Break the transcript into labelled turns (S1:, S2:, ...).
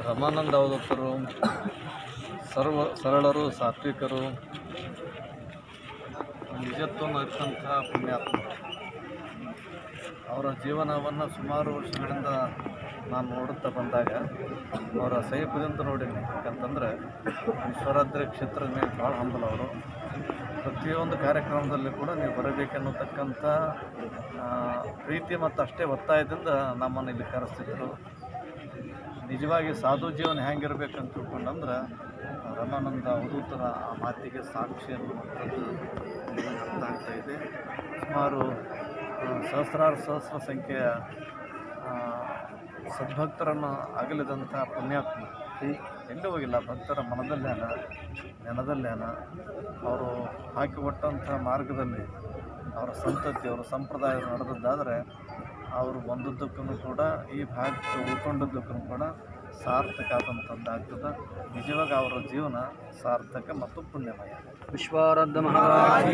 S1: ರಮಾನಂದ ಅವಧೂತರು ಸರ್ವ ಸರಳರು ಸಾತ್ವಿಕರು ನಿಜತ್ವವನ್ನು ಇರ್ತಂಥ ಪುಣ್ಯಾತ್ಮರು ಅವರ ಜೀವನವನ್ನು ಸುಮಾರು ವರ್ಷಗಳಿಂದ ನಾನು ನೋಡುತ್ತಾ ಬಂದಾಗ ಅವರ ಸೈಪದಿಂದ ನೋಡೀನಿ ಯಾಕಂತಂದರೆ ವಿಶ್ವರಾತ್ರಿ ಕ್ಷೇತ್ರದ ಮೇಲೆ ಭಾಳ ಹಂಬಲ ಅವರು ಪ್ರತಿಯೊಂದು ಕಾರ್ಯಕ್ರಮದಲ್ಲಿ ಕೂಡ ನೀವು ಬರಬೇಕೆನ್ನತಕ್ಕಂಥ ಆ, ಪ್ರೀತಿ ಮತ್ತು ಅಷ್ಟೇ ಒತ್ತಾಯದಿಂದ ನಮ್ಮನ್ನು ಇಲ್ಲಿ ಕರೆಸ್ತಿದ್ರು ನಿಜವಾಗಿ ಸಾಧು ಜೀವನ ಹೆಂಗಿರ್ಬೇಕಂತ ತಿಳ್ಕೊಂಡಂದ್ರೆ ರಮಾನಂದ ಅವಧೂತರ ಆ ಮಾತಿಗೆ ಸಾಕ್ಷಿ ಅನ್ನುವಂಥದ್ದು ನನಗೆ ಅರ್ಥ ಆಗ್ತಾ ಇದೆ ಸುಮಾರು ಆ, ಸಹಸ್ರಾರು ಸಹಸ್ರ ಸಂಖ್ಯೆಯ ಆ, ಸದ್ಭಕ್ತರನ್ನು ಅಗಲಿದಂಥ ಪುಣ್ಯಾತ್ಮ ಎಲ್ಲೂ ಹೋಗಿಲ್ಲ ಭಕ್ತರ ಮನದಲ್ಲೇನ ನೆನದಲ್ಲೇನ ಅವರು ಹಾಕಿಕೊಟ್ಟಂಥ ಮಾರ್ಗದಲ್ಲಿ ಅವರ ಸಂತತಿ ಅವರ ಸಂಪ್ರದಾಯ ನಡೆದದ್ದಾದರೆ ಅವರು ಬಂದದ್ದಕ್ಕೂ ಕೂಡ ಈ ಭಾಗಕ್ಕೆ ಉಳ್ಕೊಂಡದ್ದಕ್ಕೂ ಕೂಡ ಸಾರ್ಥಕ ಆದಂಥದ್ದು ಆಗ್ತದೆ ನಿಜವಾಗಿ ಅವರ ಜೀವನ ಸಾರ್ಥಕ ಮತ್ತು ಪುಣ್ಯಮಯ
S2: ವಿಶ್ವಾರಾಧ್ಯ ಮಹಾರಾಜ್